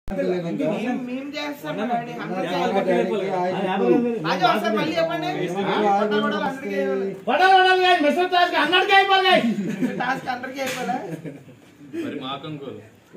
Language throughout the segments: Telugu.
మేము- మేము చేస్తాం డాడీ, అందరూ చేయాలి. రాజు ఒకసారి మళ్ళీ చెప్పండి పట్టాలు కూడా అందరికీ వేయాలి. టాస్క్ అందరికీ అయిపోలే మరి మాకంకోలు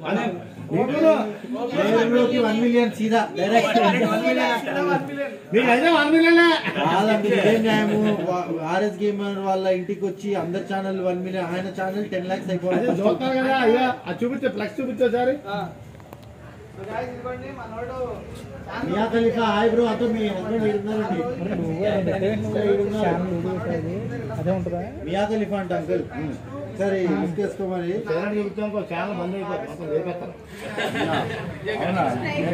వన్ మిలియన్ సీదా డైరెక్ట్ మీకైతే వన్ మిలియన్ కాదండి ఇదే న్యాయము ఆర్ఎస్ గేమర్ వాళ్ళ ఇంటికి వచ్చి అందరి ఛానల్ వన్ మిలియన్ ఆయన ఛానల్ టెన్ లాక్స్ అదే అయిపోవాలి చూస్తారు కదా అయ్యా అది చూపించే ఫ్లెక్స్ చూపించే సారి సో guys, ఇదిగోండి మనోడు మియా ఖలీఫా హాయ్ బ్రో అంతా మీ హస్బెండ్ ఉన్నారండి అదే ఉంటుందా మియా ఖలీఫా అంట అంకుల్ సరే లిఫ్ట్ చేసుకోమని చరణ్ చూపించాం ఛానల్ బంద్ అయిపోతుంది మొత్తం లేపేస్తారు అవునా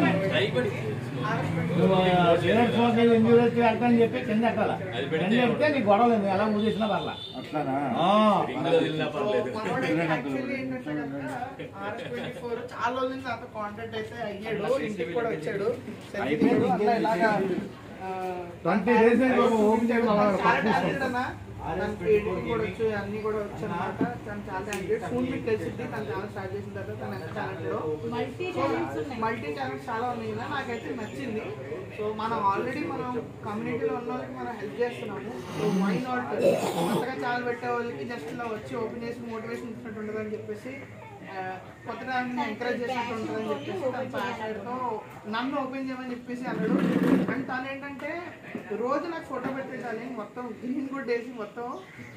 నువ్వు చరణ్ ఫోన్ చేసి ఎందుకు వచ్చి వెళ్తానని చెప్పి కింద ఎక్కాల కింద ఎక్కితే నీ గొడవ లేదు ఎలా ముగిసినా పర్లా అట్లానా ఇందులో వదిలినా పర్లేదు మనోడు actually ఏంటంటే కనుక RS24 చాలా రోజుల నుంచి నాతో కాంటాక్ట్ అయితే అయ్యాడు ఇంటికి కూడా వచ్చాడు అయిపోయింది, అట్లా ఇలాగా ఆ, ట్వంటీ డేస్ ఓపెన్ చేయడం చాలా అలా talented అన్న. తనకి editing కూడా వచ్చు అన్ని కూడా వచ్చు అనమాట తను చాలా టాలెంటెడ్ ఫోన్ మీకు తెలిసింది తను చాలా స్టార్ట్ చేసిన తర్వాత తను ఎంత టాలెంటెడ్ మల్టీ ఛానల్స్ చాలా ఉన్నాయి కదా నాకైతే నచ్చింది సో మనం ఆల్రెడీ మనం కమ్యూనిటీలో ఉన్న వాళ్ళకి మనం హెల్ప్ చేస్తున్నాము సో వై నాట్ కొత్తగా ఛానల్ పెట్టే వాళ్ళకి జస్ట్ ఇలా వచ్చి ఓపెన్ చేసి మోటివేషన్ ఇచ్చినట్టు ఉంటుందని చెప్పేసి ఆ, కొత్త దాన్ని ఎంకరేజ్ చేసినట్టు ఉంటుందని చెప్పేసి తన ప్యాషనెట్తో నన్ను ఓపెన్ చేయమని చెప్పేసి అన్నాడు అండ్ తను ఏంటంటే రోజు నాకు ఫోటో పెట్టేసాలి మొత్తం గ్రీన్ గుడ్ వేసి మొత్తం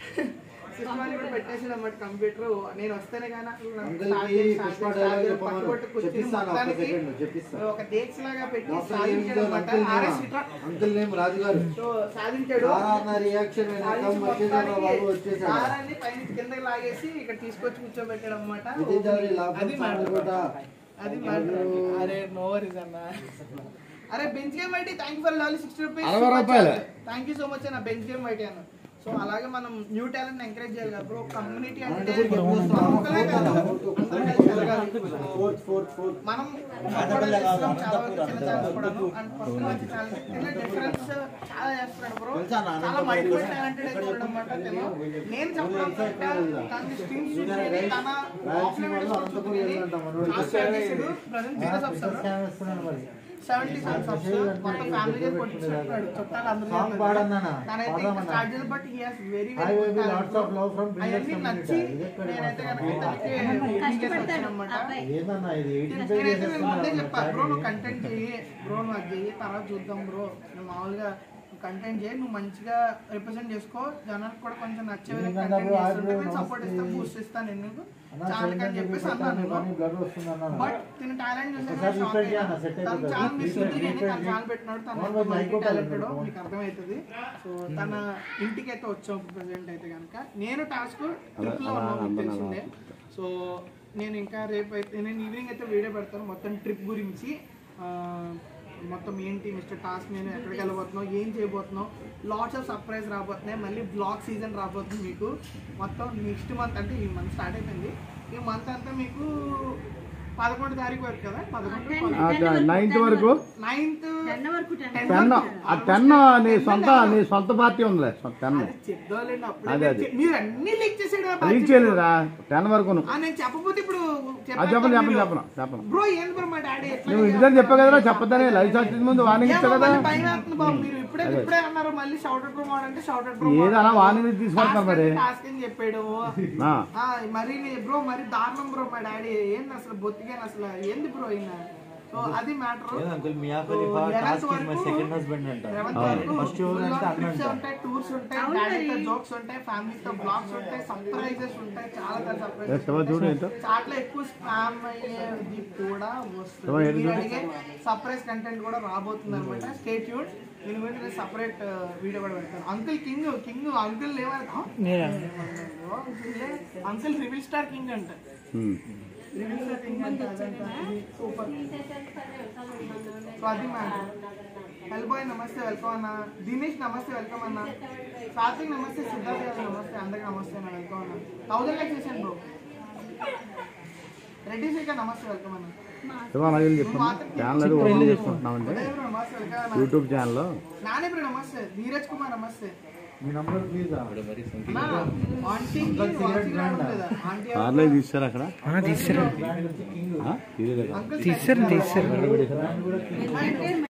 సిస్టమ్ కూడా పెట్టేసి అన్నమాట కంప్యూటర్ నేను వస్తేనే కానీ అసలు నాకు అంకుల్ start కి చేసి పుష్ప start డైలాగ్ చేసి చెప్పమను. పట్టుకొట్టి కూర్చుని చెప్పిస్తాను ఒక్క మొత్తానికి సెకండ్ చెప్పిస్తాను ఒక డేట్స్ లాగా పెట్టి డాక్టర్ సాధించాడు నేమ్ అనమాట అంకుల్ ఆర్ఎస్ నేమ్ ఇట్లా uncle name Raju garu so సాధించాడు సార్ నా రియాక్షన్ సాధించి వచ్చేసాడు బాబు మొత్తానికి వచ్చేసాడు సారాన్ని పైన కిందకి లాగేసి ఇక్కడ తీసుకొచ్చి కూర్చోబెట్టాడు అనమాట విజయదారి లాభం అది సార్ కూడా అది matter. అరే నో వరీస్ అన్న అరే bench game IT thank you for లాలి సిక్స్టీ రూపీస్ అరవై రూపాయలు. థ్యాంక్ యూ సో మచ్ అన్న బెంచ్ గేమ్ ఐటీ అన్న సో అలాగే మనం న్యూ టాలెంట్ ఎంకరేజ్ చేయాలి కదా బ్రో కమ్యూనిటీ అంటే మనం ఒకలే కాదు అందరం కలిసి ఎదగాలి. ఫోర్త్ ఫోర్త్ ఫోర్త్ మనం కూడా చేస్తున్నాం, చాలా వరకు చిన్న ఛానల్స్ కూడాను. అండ్ కొత్త మంచి టాలెంట్ తినే డిఫరెన్స్ చాలా చేస్తున్నాడు బ్రో తెలుసా నా చాలా అనంతపురం మల్టిపుల్ ఇక్కడ టాలెంటెడ్ ఇక్కడ చూడడం అన్నమాట నేను నేను చెప్పడం ఇక్కడ కంటే తన స్ట్రీమ్స్ చూసేది తన ఆఫ్లైన్ వీడియోస్ కూడా చూసుకునేది చాలా స్టార్ట్ చేసాడు present zero subscriber seventy seven subscriber మొత్తం ఫ్యామిలీ కొట్టించుకుంటున్నాడు చుట్టాలు అందరూ సాంగ్ పాడన్నానా? తనైతే పాడమన్నా? స్టార్ట్ చేసి but he has very Hi, very baby, lots of love from Billets అవన్నీ నచ్చి community. ఇది ఎక్కడ నేనైతే కనుక మాట్లాడుతున్నావు? తనకి booking చేసి వచ్చానన్నమాట ఏందన్నా ఇది ఎయిటీన్ పే నేనైతే నేను ముందే చెప్పా చేసేస్తున్నా బ్రో నువ్వు కంటెంట్ చెయ్యి బ్రో నువ్వు అది చెయ్యి తర్వాత చూద్దాం బ్రో నువ్వు మామూలుగా కంటెంట్ చేయి నువ్వు మంచిగా రిప్రజెంట్ చేసుకో జనాలకు కూడా కొంచెం నచ్చే విధంగా ఎందుకన్నా కంటెంట్ bro, చేస్తుంటే bro, నేను సపోర్ట్ నమస్తే. ఇస్తాను బూస్ట్ ఇస్తాను నేను నీకు అన్నా చాలా అని చెప్పేసి అన్నాను కానీ బ్లడ్ వస్తుందన్నా బట్ తిన టాలెంట్ ఒకసారి చూసాను refresh చేయన్నా, set తను అయిపోతుంది. చాలా మిస్ Refresh, ఉంది refresh, తను చాలా పెట్టినాడు తను అవును, మరి మల్టీ అయిపోతుంది టాలెంటెడ్ ఇప్పుడు. మీకు అర్థమవుతుంది సో తన ఇంటికి అయితే వచ్చాం ప్రెసెంట్ అయితే కనుక నేను టాస్క్ ట్రిప్ లో ఉన్నాను మీకు తెలిసిందే సో నేను ఇంకా రేపు అయితే నేను ఈవినింగ్ అయితే వీడియో పెడతాను మొత్తం ట్రిప్ గురించి ఆ, మొత్తం ఏంటి మిస్టర్ టాస్క్ నేను ఎక్కడికి వెళ్ళబోతున్నావు ఏం చేయబోతున్నావు లాట్స్ ఆఫ్ సర్ప్రైజ్ రాబోతున్నాయి మళ్ళీ బ్లాగ్ సీజన్ రాబోతుంది మీకు మొత్తం నెక్స్ట్ మంత్ అంటే ఈ మంత్ స్టార్ట్ అయిపోయింది ఈ మంత్ అంతా మీకు పదకొండు తారీఖు వరకు కదా పదకొండు నైన్త్ వరకు నైన్త్ టెన్ ఆ టెన్ నీ సొంత నీ సొంత పార్టీ ఉందిలే టెన్ చెప్దోలేండి అదే, అప్పుడే అదే. మీరు అన్ని లీక్ చేసాడు రీచ్ చేయలేదురా టెన్ వరకు ఆ, నేను చెప్పకపోతే ఇప్పుడు అది చెప్పను చెప్పను చెప్పను చెప్పను బ్రో ఏంది బ్రో మా డాడీ ఎట్లా నువ్వు ఇంటిదని చెప్పావు కదరా చెప్పదని లైవ్ షాట్ ముందు వార్నింగ్ ఇచ్చావు కదా భయం వేస్తుంది బాబు మీరు ఇప్పుడే ఇప్పుడే అన్నారు మళ్ళీ షౌటెడ్ బ్రో అంటే షౌటెడ్ బ్రో ఏదైనా వార్నింగ్ తీసుకుంటున్నారు మరి టాస్క్ అని చెప్పాడు ఆ. ఆ, మరి బ్రో మరి దారుణం బ్రో మా డాడీ ఏంది అసలు బొత్తిగా అసలు ఏంది బ్రో ఈయన సో అది matter uncle Mia Khalifa task is my second husband అంట ఫస్ట్ ఎవరు అంటే అన్న అంట ఉంటాయి టూర్స్ ఉంటాయి డాడీతో జోక్స్ ఉంటాయి ఫ్యామిలీతో బ్లాగ్స్ ఉంటాయి సర్ప్రైజెస్ ఉంటాయి చాలా చాలా ఏ, సర్ప్రైజెస్ శివ చూడు ఏంటో చాట్లో ఎక్కువ స్పామ్ అయ్యేది కూడా శివ, వస్తుంది ఏంటి మీరు చూడు? అడిగే సర్ప్రైజ్ కంటెంట్ కూడా రాబోతుంది అనమాట స్టేట్ యూడ్ దీని గురించి నేను సపరేట్ వీడియో కూడా పెడతాను అంకుల్ కింగ్ కింగ్ అంకుల్ ఏమన్నా అంకుల్ రివిల్ స్టార్ కింగ్ అంట ఉమ్. రివిల్ స్టార్ కింగ్ అంట అదంట సూపర్ సో అది మ్యాటర్ హెల్బాయ్ నమస్తే వెల్కమ్ అన్న దినేష్ నమస్తే వెల్కమ్ అన్న కార్తీక్ నమస్తే సిద్ధార్థ్ గారు నమస్తే అందరికి నమస్తే అన్న వెల్కమ్ అన్న థౌజండ్ లైక్ చేశాను బ్రో రెడ్డి శేఖర్ నమస్తే వెల్కమ్ అన్న శివ మరి చెప్పాను ఛానల్ అది ఓపెన్ చేసుకుంటున్నామండి ఉదయ్ బ్రో నమస్తే వెల్కమ్ అన్న యూట్యూబ్ ఛానల్ నానే బ్రో నమస్తే ధీరజ్ కుమార్ నమస్తే మీ నంబర్ ప్లీజ్ అన్నా, ఆంటీకి వాచింగ్ రావడం లేదా? ఆంటీ కార్లో తీస్తారు అక్కడ తీసారు బ్రాండ్ వచ్చి కింగ్ ఆ? తీయలేదు. అంకుల్ తీసారు తీసారు బ్రాండ్ కూడా కింగ్